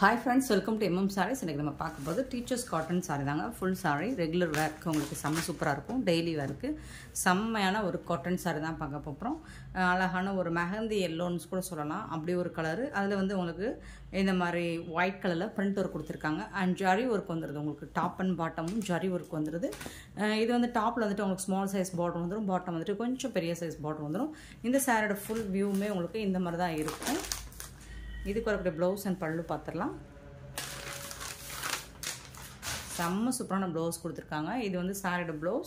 hi friends welcome to MM sarees இன்றைக்கி நம்ம பார்க்க போது டீச்சர்ஸ் காட்டன் சாரி தாங்க ஃபுல் சாரி ரெகுலர் வேர்க்கு உங்களுக்கு செம்ம சூப்பராக இருக்கும் டெய்லி வேர்க்கு செம்மையான ஒரு காட்டன் சாரி தான் பார்க்க போகிறோம் அழகான ஒரு மெஹந்தி எல்லோன்னு கூட சொல்லலாம் அப்படி ஒரு கலரு அதில் வந்து உங்களுக்கு இந்த மாதிரி ஒயிட் கலரில் பிரிண்ட் ஒர்க் கொடுத்துருக்காங்க அண்ட் ஜரி ஒர்க் வந்துடுது உங்களுக்கு டாப் அண்ட் பாட்டமும் ஜரி ஒர்க் வந்துடுது அஹ் இது வந்து டாப்பில் வந்துட்டு உங்களுக்கு ஸ்மால் சைஸ் பார்டர் வந்துடும் பாட்டம் வந்துட்டு கொஞ்சம் பெரிய சைஸ் பார்டர் வந்துடும் இந்த சாரியோட ஃபுல் வியூவுமே உங்களுக்கு இந்த மாதிரி தான் இருக்கும் இதுக்கு வரக்கூடிய ப்ளவுஸ் அண்ட் பல்லு பார்த்துடலாம் செம்ம சூப்பரான ப்ளவுஸ் கொடுத்துருக்காங்க இது வந்து சாரியோட ப்ளவுஸ்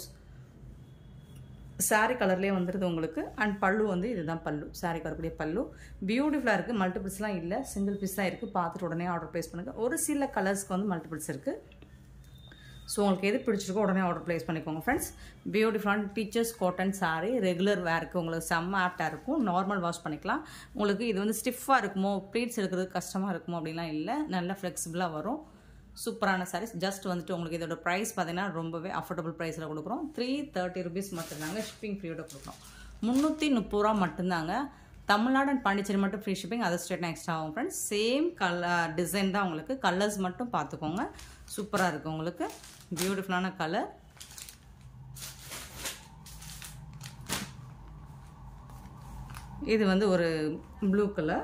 சாரி கலர்லேயே வந்துடுது உங்களுக்கு அண்ட் பல்லு வந்து இதுதான் பல்லு சாரிக்கு வரக்கூடிய பல்லு பியூட்டிஃபுல்லாக இருக்குது மல்டிபிள்ஸ்லாம் இல்லை சிங்கிள் பீஸ் தான் இருக்குது பார்த்துட்டு உடனே ஆர்டர் ப்ளேஸ் பண்ணுங்கள் ஒரு சில கலர்ஸ்க்கு வந்து மல்டிபிள்ஸ் இருக்குது ஸோ உங்களுக்கு எது பிடிச்சிருக்கோ உடனே ஆர்டர் ப்ளேஸ் பண்ணிக்கோங்க ஃப்ரெண்ட்ஸ் பியூட்டிஃபுல்லான டீச்சர்ஸ் காட்டன் சாரீ ரெகுலர் வேருக்கு உங்களுக்கு செம்ம ஆப்டாக இருக்கும் நார்மல் வாஷ் பண்ணிக்கலாம் உங்களுக்கு இது வந்து ஸ்டிஃபாக இருக்குமோ ப்ளீட்ஸ் எடுக்கிறது கஷ்டமாக இருக்குமோ அப்படிலாம் இல்லை நல்லா ஃப்ளெக்சிபிளாக வரும் சூப்பரான சாரீஸ் ஜஸ்ட் வந்துட்டு உங்களுக்கு இதோட ப்ரைஸ் பார்த்தீங்கன்னா ரொம்பவே அஃபோர்டபுள் ப்ரைஸில் கொடுக்குறோம் த்ரீ தேர்ட்டி ருபீஸ் மட்டும்தாங்க ஷிப்பிங் ஃப்ரீயோட கொடுக்குறோம் முந்நூற்றி முப்பது ரூபா மட்டும்தாங்க தமிழ்நாடு அண்ட் பாண்டிச்சேரி மட்டும் ஃப்ரீ ஷிப்பிங் அதை ஸ்டேட் எக்ஸ்ட்ரா ஆகும் ஃப்ரெண்ட்ஸ் சேம் கலர் டிசைன் தான் உங்களுக்கு கலர்ஸ் மட்டும் பார்த்துக்கோங்க சூப்பராக இருக்குது உங்களுக்கு பியூட்டிஃபுல்லான கலர் இது வந்து ஒரு ப்ளூ கலர்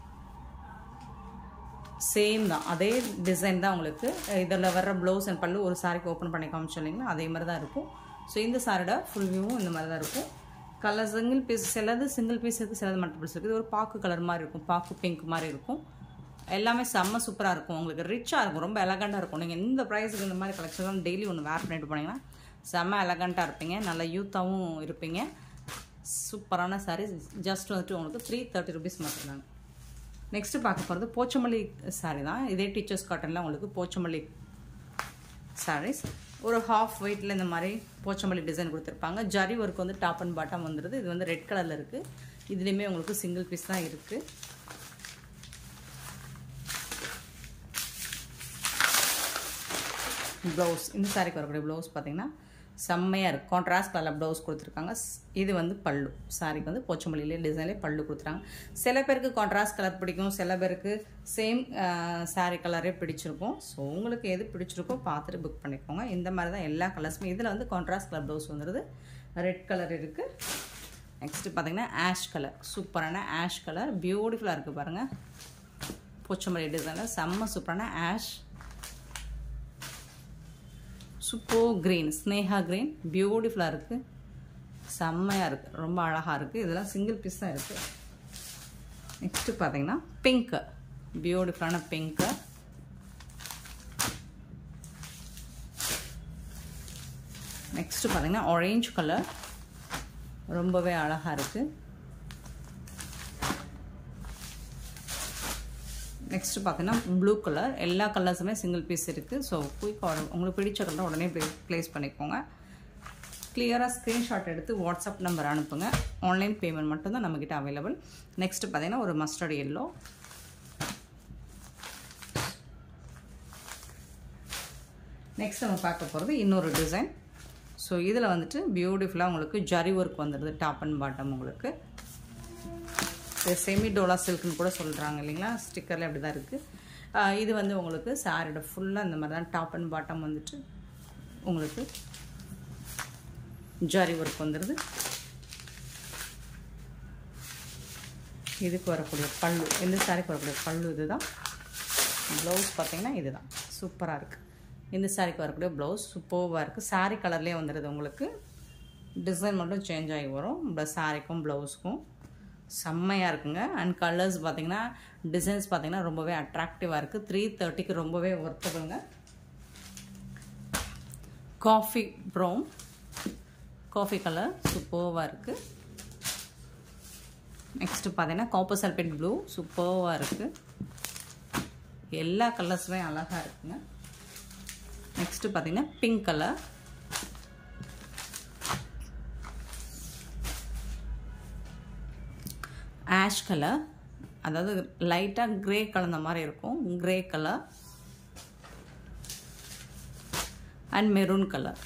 சேம் தான் அதே டிசைன் தான் உங்களுக்கு இதில் வர்ற ப்ளவுஸ் அண்ட் பல்லு ஒரு சாரிக்கு ஓப்பன் பண்ணி காமிச்சோம் இல்லைங்களா அதே மாதிரி தான் இருக்கும் ஸோ இந்த சாரியோட ஃபுல் வியூவும் இந்த மாதிரி தான் இருக்கும் கலர் சிங்கிள் பீஸ் சிலது சிங்கிள் பீஸ் இருக்குது சிலது மல்டிபிள்ஸ் இருக்குது இது ஒரு பாக்கு கலர் மாதிரி இருக்கும் பாக்கு பிங்க் மாதிரி இருக்கும் எல்லாமே செம்ம சூப்பராக இருக்கும் உங்களுக்கு ரிச்சாக இருக்கும் ரொம்ப எலகண்ட்டாக இருக்கும் நீங்கள் இந்த ப்ரைஸுக்கு இந்த மாதிரி கலெக்ஷன் டெய்லி ஒன்று வேர் பண்ணிட்டு போனீங்கன்னா செம்ம எலகண்ட்டாக இருப்பீங்க நல்ல யூத்தாகவும் இருப்பீங்க சூப்பரான சாரீஸ் ஜஸ்ட் வந்துட்டு உங்களுக்கு த்ரீ தேர்ட்டி ருபீஸ் மட்டும்தாங்க நெக்ஸ்ட்டு பார்க்க போகிறது போச்சமல்லி சாரீ தான் இதே டீச்சர்ஸ் காட்டனில் உங்களுக்கு போச்சமல்லி சாரீஸ் ஒரு ஹாஃப் வெயிட்டில் இந்த மாதிரி போச்சமல்லி டிசைன் கொடுத்துருப்பாங்க ஜரி ஒர்க் வந்து டாப் அண்ட் பாட்டம் வந்துடுது இது வந்து ரெட் கலரில் இருக்குது இதுலேயுமே உங்களுக்கு சிங்கிள் பீஸ் தான் இருக்குது ப்ளவுஸ் இந்த சாரிக்கு வரக்கூடிய ப்ளவுஸ் பார்த்தீங்கன்னா செம்மையாக இருக்குது கான்ட்ராஸ்ட் கலர் ப்ளவுஸ் கொடுத்துருக்காங்க இது வந்து பல்லு சாரிக்கு வந்து போச்சமல்லியிலே டிசைன்லேயே பல்லு கொடுத்துருக்காங்க சில பேருக்கு கான்ட்ராஸ்ட் கலர் பிடிக்கும் சில பேருக்கு சேம் சாரி கலரே பிடிச்சிருக்கும் ஸோ உங்களுக்கு எது பிடிச்சிருக்கோ பார்த்துட்டு புக் பண்ணிக்கோங்க இந்த மாதிரி தான் எல்லா கலர்ஸுமே இதில் வந்து கான்ட்ராஸ்ட் கலர் ப்ளவுஸ் வந்துடுது ரெட் கலர் இருக்குது நெக்ஸ்ட்டு பார்த்தீங்கன்னா ஆஷ் கலர் சூப்பரான ஆஷ் கலர் பியூட்டிஃபுல்லாக இருக்குது பாருங்கள் போச்சமல்லி டிசைனில் செம்ம சூப்பரான ஆஷ் சூப்போ க்ரீன் ஸ்னேஹா க்ரீன் பியூட்டிஃபுல்லாக இருக்குது செம்மையாக இருக்குது ரொம்ப அழகாக இருக்குது இதெல்லாம் சிங்கிள் பீஸ் தான் இருக்குது நெக்ஸ்ட்டு பார்த்தீங்கன்னா பிங்க்கு பியூட்டிஃபுல்லான பிங்க்கு நெக்ஸ்ட்டு பார்த்தீங்கன்னா ஆரேஞ்ச் கலர் ரொம்பவே அழகாக இருக்குது நெக்ஸ்ட்டு பார்த்தீங்கன்னா ப்ளூ கலர் எல்லா கலர்ஸுமே சிங்கிள் பீஸ் இருக்குது ஸோ குயிக் ஆர்டர் உங்களுக்கு பிடிச்ச கலர் உடனே ப்ளேஸ் பண்ணிக்கோங்க கிளியராக ஸ்க்ரீன்ஷாட் எடுத்து வாட்ஸ்அப் நம்பர் அனுப்புங்க ஆன்லைன் பேமெண்ட் மட்டும்தான் நம்மக்கிட்ட அவைலபிள் நெக்ஸ்ட்டு பார்த்தீங்கன்னா ஒரு மஸ்டர்ட் எல்லோ நெக்ஸ்ட் நம்ம பார்க்க போகிறது இன்னொரு டிசைன் ஸோ இதில் வந்துட்டு பியூட்டிஃபுல்லாக உங்களுக்கு ஜரி ஒர்க் வந்துடுது டாப் அண்ட் பாட்டம் உங்களுக்கு செமி டோலா சில்க்னு கூட சொல்கிறாங்க இல்லைங்களா ஸ்டிக்கரில் அப்படி தான் இருக்குது இது வந்து உங்களுக்கு சாரியோட ஃபுல்லாக இந்த மாதிரி தான் டாப் அண்ட் பாட்டம் வந்துட்டு உங்களுக்கு ஜாரி ஒர்க் வந்துடுது இதுக்கு வரக்கூடிய பல்லு இந்த சாரிக்கு வரக்கூடிய பல்லு இதுதான் ப்ளவுஸ் பார்த்தீங்கன்னா இதுதான் சூப்பராக இருக்குது இந்த சாரிக்கு வரக்கூடிய ப்ளவுஸ் சூப்பராக இருக்குது சாரி கலர்லேயே வந்துடுது உங்களுக்கு டிசைன் மட்டும் சேஞ்ச் ஆகி வரும் சாரிக்கும் ப்ளவுஸ்க்கும் செம்மையாக இருக்குங்க அண்ட் கலர்ஸ் பார்த்தீங்கன்னா டிசைன்ஸ் பார்த்தீங்கன்னா ரொம்பவே அட்ராக்டிவாக இருக்குது த்ரீ தேர்ட்டிக்கு ரொம்பவே ஒர்த்தபுளுங்க காஃபி ப்ரௌன் காஃபி கலர் சூப்பர்வாக இருக்குது நெக்ஸ்ட்டு பார்த்தீங்கன்னா காப்பர் சல்பேட் ப்ளூ சூப்பர்வாக இருக்குது எல்லா கலர்ஸுமே அழகாக இருக்குங்க நெக்ஸ்ட்டு பார்த்தீங்கன்னா பிங்க் கலர் ஆஷ் கலர் அதாவது லைட்டாக க்ரே கலந்த மாதிரி இருக்கும் grey colour and maroon colour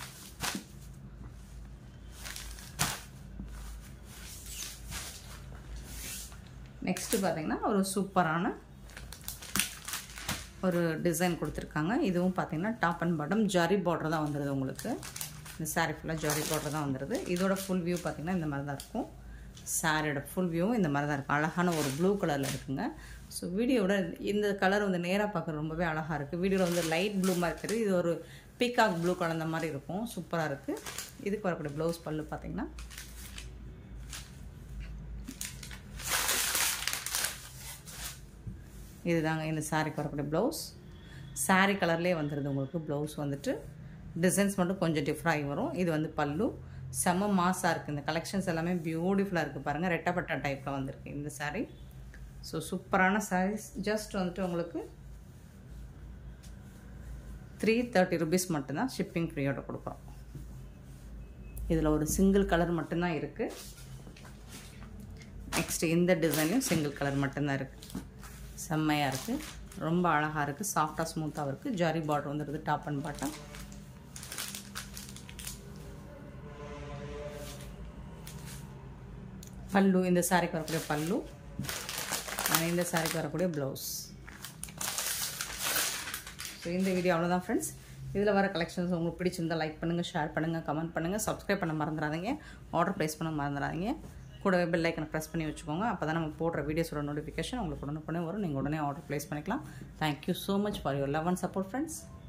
next பார்த்தீங்கன்னா ஒரு சூப்பரான ஒரு டிசைன் கொடுத்துருக்காங்க இதுவும் பார்த்தீங்கன்னா top and bottom zari border தான் வந்துடுது உங்களுக்கு இந்த சாரீ ஃபுல்லாக ஜரி பார்டர் தான் வந்துடுது இதோட ஃபுல் வியூ பார்த்தீங்கன்னா இந்த மாதிரி தான் இருக்கும் சாரியோட ஃபுல் வியூவும் இந்த மாதிரி தான் இருக்கும் அழகான ஒரு ப்ளூ கலரில் இருக்குங்க ஸோ வீடியோட இந்த கலர் வந்து நேராக பார்க்க ரொம்பவே அழகாக இருக்குது வீடியோவில் வந்து லைட் ப்ளூ மாதிரி இருக்குது இது ஒரு பீகாக் ப்ளூ கலந்த மாதிரி இருக்கும் சூப்பராக இருக்குது இதுக்கு வரக்கூடிய ப்ளவுஸ் பல்லு பார்த்தீங்கன்னா இதுதாங்க இந்த சாரிக்கு வரக்கூடிய ப்ளவுஸ் சாரீ கலர்லேயே வந்துடுது உங்களுக்கு ப்ளவுஸ் வந்துட்டு டிசைன்ஸ் மட்டும் கொஞ்சம் டிஃப்ரெண்ட் வரும் இது வந்து பல்லு செம்ம மாஸாக இருக்குது இந்த கலெக்ஷன்ஸ் எல்லாமே பியூட்டிஃபுல்லாக இருக்குது பாருங்கள் ரெட்டப்பட்ட டைப்பில் வந்திருக்கு இந்த சாரீ ஸோ சூப்பரான சாரீஸ் ஜஸ்ட் வந்துட்டு உங்களுக்கு த்ரீ தேர்ட்டி ருபீஸ் மட்டும்தான் ஷிப்பிங் ஃப்ரீயோட கொடுக்குறோம் இதில் ஒரு சிங்கிள் கலர் மட்டும்தான் இருக்குது நெக்ஸ்ட் இந்த டிசைன்லையும் சிங்கிள் கலர் மட்டும்தான் இருக்குது செம்மையாக இருக்குது ரொம்ப அழகாக இருக்குது சாஃப்டாக ஸ்மூத்தாக இருக்குது ஜாரி பார்டர் வந்துடுது டாப் அண்ட் பாட்டம் பல்லு இந்த சாரிக்கு வரக்கூடிய பல்லு இந்த சாரிக்கு வரக்கூடிய ப்ளவுஸ் ஸோ இந்த வீடியோ அவ்வளோதான் ஃப்ரெண்ட்ஸ் இதில் வர கலெக்ஷன்ஸ் உங்களுக்கு பிடிச்சிருந்தால் லைக் பண்ணுங்கள் ஷேர் பண்ணுங்கள் கமெண்ட் பண்ணுங்கள் சப்ஸ்கிரைப் பண்ண மறந்துடாதீங்க ஆர்டர் ப்ளேஸ் பண்ண மறந்துடாதீங்க கூடவே பெல் ஐக்கனை ப்ரெஸ் பண்ணி வச்சுக்கோங்க அப்போ தான் நம்ம போடுற வீடியோஸோட நோட்டிஃபிகேஷன் உங்களுக்கு உடனே வரும் நீங்கள் உடனே ஆர்டர் ப்ளேஸ் பண்ணிக்கலாம் thank you so much for your love and support friends